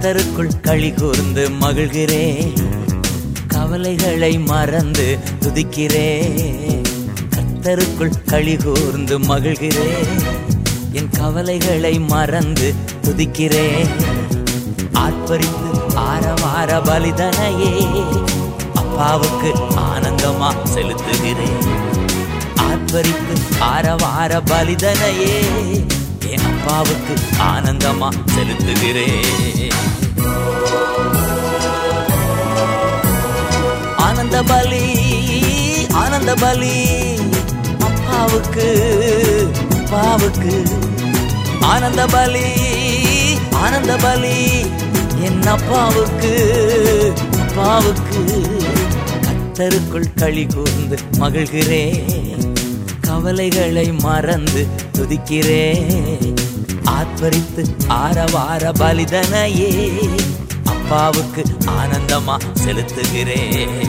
கர்த்தருக்குள் களி கூர்ந்து மகிழ்கிறேன் கவலைகளை மறந்து துதிக்கிறேன் கர்த்தருக்குள் களி கூர்ந்து மகிழ்கிறேன் என் கவலைகளை மறந்து துதிக்கிறேன் ஆர்ப்பரித்து ஆரவார பலிதனையே அப்பாவுக்கு ஆனந்தமா செலுத்துகிறேன் ஆர்ப்பரித்து ஆரவார பலிதனையே என் அப்பாவுக்கு ஆனந்தமா செலுத்துகிறேன் ஆனந்த பலி ஆனந்த பலி அப்பாவுக்கு அப்பாவுக்கு ஆனந்த பலி ஆனந்த பலி என் அப்பாவுக்கு அப்பாவுக்கு கத்தருக்குள் களி கூர்ந்து மகிழ்கிறேன் கவலைகளை மறந்து துதிக்கிறேன் ஆத்வரித்து ஆரவார பலிதனையே அப்பாவுக்கு ஆனந்தமா செலுத்துகிறேன்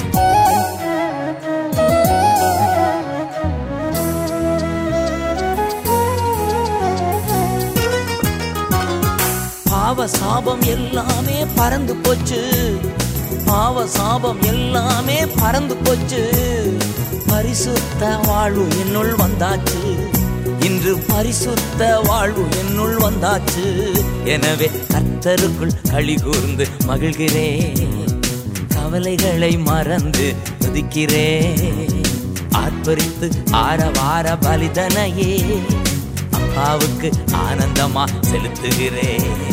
பாவ சாபம் எல்லாமே பறந்து போச்சு பாவ சாபம் எல்லாமே பறந்து போச்சு பரிசுத்த வாழ்வு என்னுள் வந்தாச்சு இன்று பரிசுத்த வாழ்வு என்னுள் வந்தாச்சு எனவே கர்த்தருக்குள் களி கூர்ந்து மகிழ்கிறேன் கவலைகளை மறந்து துதிக்கிறேன் ஆர்ப்பரித்து ஆரவார பலிதனையே அப்பாவுக்கு ஆனந்தமா செலுத்துகிறேன்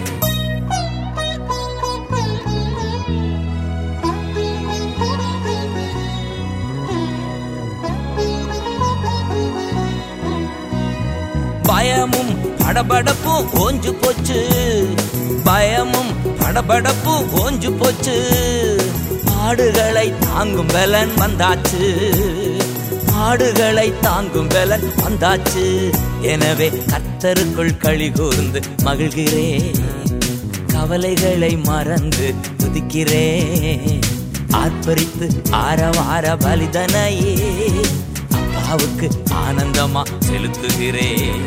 பயமும் படபடப்பும் ஓஞ்சு போச்சு பயமும் படபடப்பும் ஓஞ்சு போச்சு பாடுகளை தாங்கும் பலன் வந்தாச்சு பாடுகளை தாங்கும் பலன் வந்தாச்சு எனவே கர்த்தருக்குள் களி கூர்ந்து மகிழ்கிறேன் கவலைகளை மறந்து துதிக்கிறேன் ஆர்ப்பரித்து ஆரவார பலிதனையே அப்பாவுக்கு ஆனந்தமா செலுத்துகிறேன்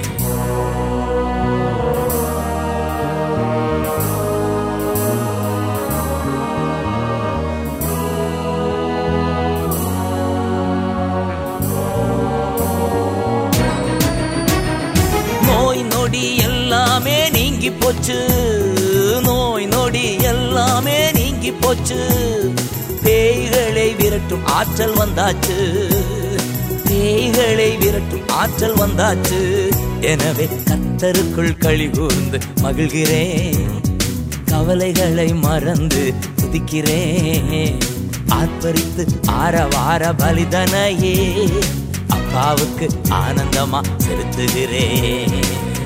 நோய் நொடி எல்லாமே நீங்கி போச்சு நோய் நொடி எல்லாமே நீங்கி போச்சு பேய்களை விரட்டும் ஆற்றல் வந்தாச்சு பேய்களை விரட்டும் ஆற்றல் வந்தாச்சு எனவே கத்தருக்குள் களி கூர்ந்து மகிழ்கிறேன் கவலைகளை மறந்து துதிக்கிறேன் ஆர்ப்பரித்து ஆரவார பலிதனையே அப்பாவுக்கு ஆனந்தமா செலுத்துகிறேன்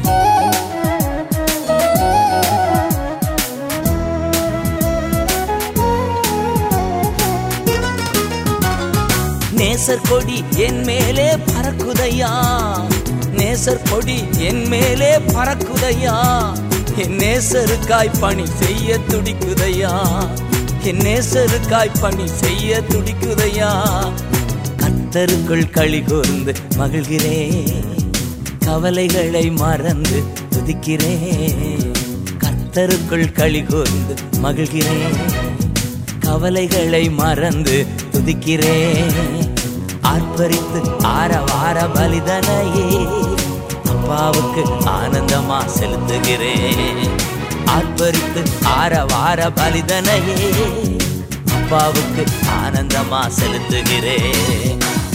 நேசர் கொடி என் மேலே பறக்குதையா நேசர் கொடி என் மேலே பறக்குதையா என் நேசருக்காய் பணி செய்ய துடிக்குதையா என் நேசருக்காய் பணி செய்ய துடிக்குதையா கத்தருக்குள் களி கூர்ந்து மகிழ்கிறேன் கவலைகளை மறந்து துதிக்கிறேன் கர்த்தருக்குள் களி கூர்ந்து மகிழ்கிறேன் கவலைகளை மறந்து துதிக்கிறேன் ஆர்ப்பரித்து ஆரவார பலிதனையே அப்பாவுக்கு ஆனந்தமா செலுத்துகிறேன் ஆர்ப்பரித்து ஆரவார பலிதனையே அப்பாவுக்கு ஆனந்தமா செலுத்துகிறேன்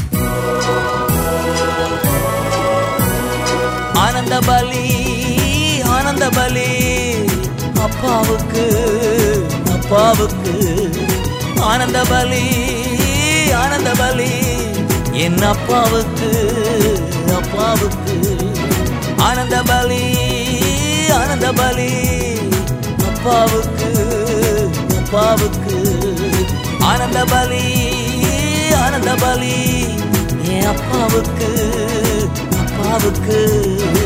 ஆனந்த பலி ஆனந்த பலி அப்பாவுக்கு அப்பாவுக்கு ஆனந்த பலி ஆனந்த பலி என் அப்பாவுக்கு அப்பாவுக்கு ஆனந்த பலி ஆனந்த பலி அப்பாவுக்கு அப்பாவுக்கு ஆனந்த பலி ஆனந்த பலி என் அப்பாவுக்கு அப்பாவுக்கு